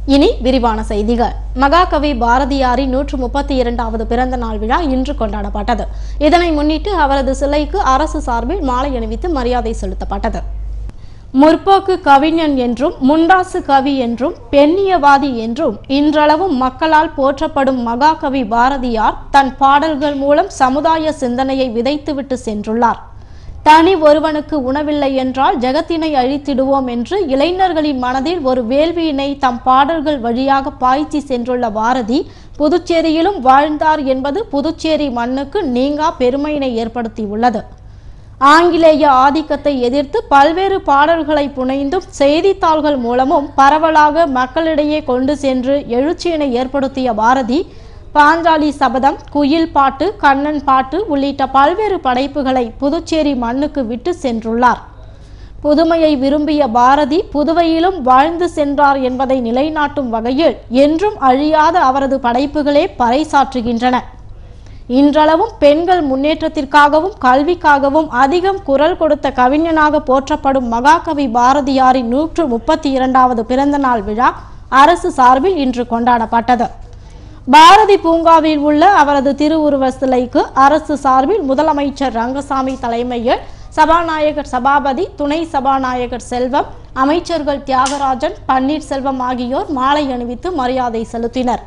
இனி விரிவான செய்திகள் மகாகவி பாரதியாரின் நூற்று முப்பத்தி இரண்டாவது பிறந்த நாள் விழா இன்று கொண்டாடப்பட்டது இதனை முன்னிட்டு அவரது சிலைக்கு அரசு சார்பில் மாலை அணிவித்து மரியாதை செலுத்தப்பட்டது முற்போக்கு கவிஞன் என்றும் முண்டாசு கவி என்றும் பெண்ணியவாதி என்றும் இன்றளவும் மக்களால் போற்றப்படும் மகாகவி பாரதியார் தன் பாடல்கள் மூலம் சமுதாய சிந்தனையை விதைத்துவிட்டு சென்றுள்ளார் தனி ஒருவனுக்கு உணவில்லை என்றால் ஜெகத்தினை அழித்திடுவோம் என்று இளைஞர்களின் மனதில் ஒரு வேள்வியினை தம் பாடல்கள் வழியாக பாய்ச்சி சென்றுள்ள பாரதி புதுச்சேரியிலும் வாழ்ந்தார் என்பது புதுச்சேரி மண்ணுக்கு நீங்கா பெருமையினை ஏற்படுத்தியுள்ளது ஆங்கிலேய ஆதிக்கத்தை எதிர்த்து பல்வேறு பாடல்களை புனைந்தும் செய்தித்தாள்கள் மூலமும் பரவலாக மக்களிடையே கொண்டு சென்று எழுச்சியினை ஏற்படுத்திய பாரதி பாஞ்சாலி சபதம் குயில் பாட்டு கண்ணன் பாட்டு உள்ளிட்ட பல்வேறு படைப்புகளை புதுச்சேரி மண்ணுக்கு விட்டு சென்றுள்ளார் புதுமையை விரும்பிய பாரதி புதுவையிலும் வாழ்ந்து சென்றார் என்பதை நிலைநாட்டும் வகையில் என்றும் அழியாத அவரது படைப்புகளே பறைசாற்றுகின்றன இன்றளவும் பெண்கள் முன்னேற்றத்திற்காகவும் கல்விக்காகவும் அதிகம் குரல் கொடுத்த கவிஞனாக போற்றப்படும் மகாகவி பாரதியாரின் நூற்று முப்பத்தி இரண்டாவது பிறந்த நாள் விழா அரசு சார்பில் இன்று கொண்டாடப்பட்டது பாரதி பூங்காவில் உள்ள அவரது திருவுருவ சிலைக்கு அரசு சார்பில் முதலமைச்சர் ரங்கசாமி தலைமையில் சபாநாயகர் சபாபதி துணை சபாநாயகர் செல்வம் அமைச்சர்கள் தியாகராஜன் பன்னீர்செல்வம் ஆகியோர் மாலை அணிவித்து மரியாதை செலுத்தினர்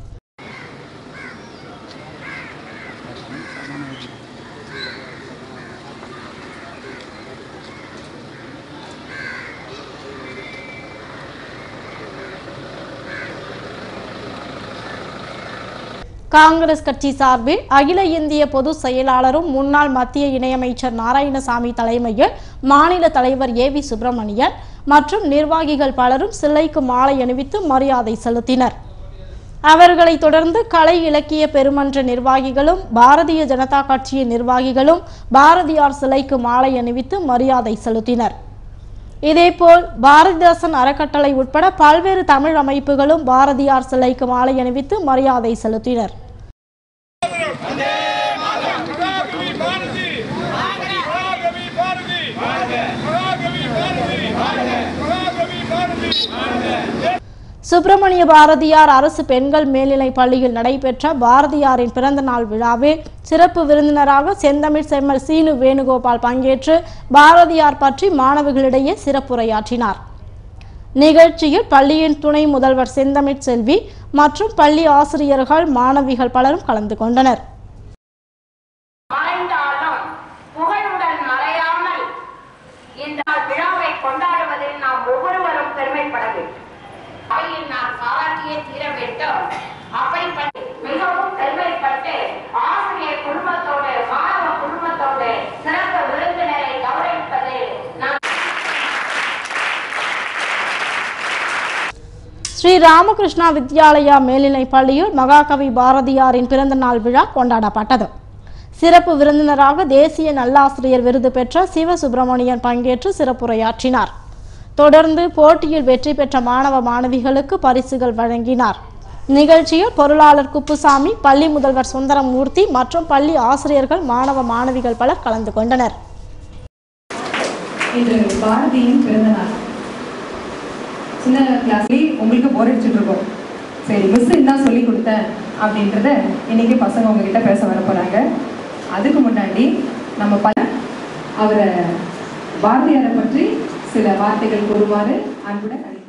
காங்கிரஸ் கட்சி சார்பில் அகில இந்திய பொதுச் செயலாளரும் முன்னாள் மத்திய இணையமைச்சர் நாராயணசாமி தலைமையில் மாநில தலைவர் ஏ வி சுப்பிரமணியன் மற்றும் நிர்வாகிகள் பலரும் சிலைக்கு மாலை அணிவித்து மரியாதை செலுத்தினர் அவர்களைத் தொடர்ந்து கலை இலக்கிய பெருமன்ற நிர்வாகிகளும் பாரதிய ஜனதா கட்சியின் நிர்வாகிகளும் பாரதியார் சிலைக்கு மாலை அணிவித்து மரியாதை செலுத்தினர் இதேபோல் பாரதிதாசன் அறக்கட்டளை உட்பட பல்வேறு தமிழ் அமைப்புகளும் பாரதியார் சிலைக்கு மாலை அணிவித்து மரியாதை செலுத்தினர் மகாகவி பாரதி மகாகவி பாரதி மகாகவி பாரதி மகாகவி பாரதி சுப்பிரமணிய பாரதியார் அரசு பெண்கள் மேல்நிலைப் பள்ளியில் நடைபெற்ற பாரதியாரின் பிறந்த நாள் விழாவில் சிறப்பு விருந்தினராக செந்தமிழ் செம்மல் சீனு வேணுகோபால் பங்கேற்று பாரதியார் பற்றி மாணவர்களிடையே சிறப்புரையாற்றினார் நிகழ்ச்சியில் பள்ளியின் துணை முதல்வர் செந்தமிழ் செல்வி மற்றும் பள்ளி ஆசிரியர்கள் மாணவிகள் பலரும் கலந்து கொண்டனர் மறைந்தாலும் புகழுடன் மறையாமல் இந்த விழாவை கொண்டாடுவதில் நாம் ஒவ்வொருவரும் பெருமைப்பட வேண்டும் அவையில் நான் பாராட்டியே தீர வேண்டும் அப்படிப்பட்டு மிகவும் பெருமைப்பட்டு ஆசிரியர் குடும்பத்தோடு மாணவ குடும்பத்தோடு சிறப்பு விருந்தினரை கௌரவிப்பது நான் ஸ்ரீ ராமகிருஷ்ணா வித்யாலயா மேல்நிலைப் பள்ளியில் மகாகவி பாரதியாரின் பிறந்த நாள் விழா கொண்டாடப்பட்டது சிறப்பு விருந்தினராக தேசிய நல்லாசிரியர் விருது பெற்ற சிவசுப்பிரமணியன் பங்கேற்று சிறப்புரையாற்றினார் தொடர்ந்து போட்டியில் வெற்றி பெற்ற மாணவ மாணவிகளுக்கு பரிசுகள் வழங்கினார் நிகழ்ச்சியில் பொருளாளர் குப்புசாமி பள்ளி முதல்வர் சுந்தரமூர்த்தி மற்றும் பள்ளி ஆசிரியர்கள் மாணவ மாணவிகள் பலர் கலந்து கொண்டனர் இன்று பாரதியின் பிறந்த நாள் சின்ன கிளாஸ்லேயே உங்களுக்கு போர் அடிச்சுட்டு இருக்கோம் சரி மிஸ் என்ன சொல்லி கொடுத்தேன் அப்படின்றத இன்னைக்கு பசங்க உங்ககிட்ட பேச வர போறாங்க அதுக்கு முன்னாடி நம்ம ப அவரை பாரதியாரை பற்றி சில வார்த்தைகள் கூறுமாறு அன்புடன் அழைக்கிறேன்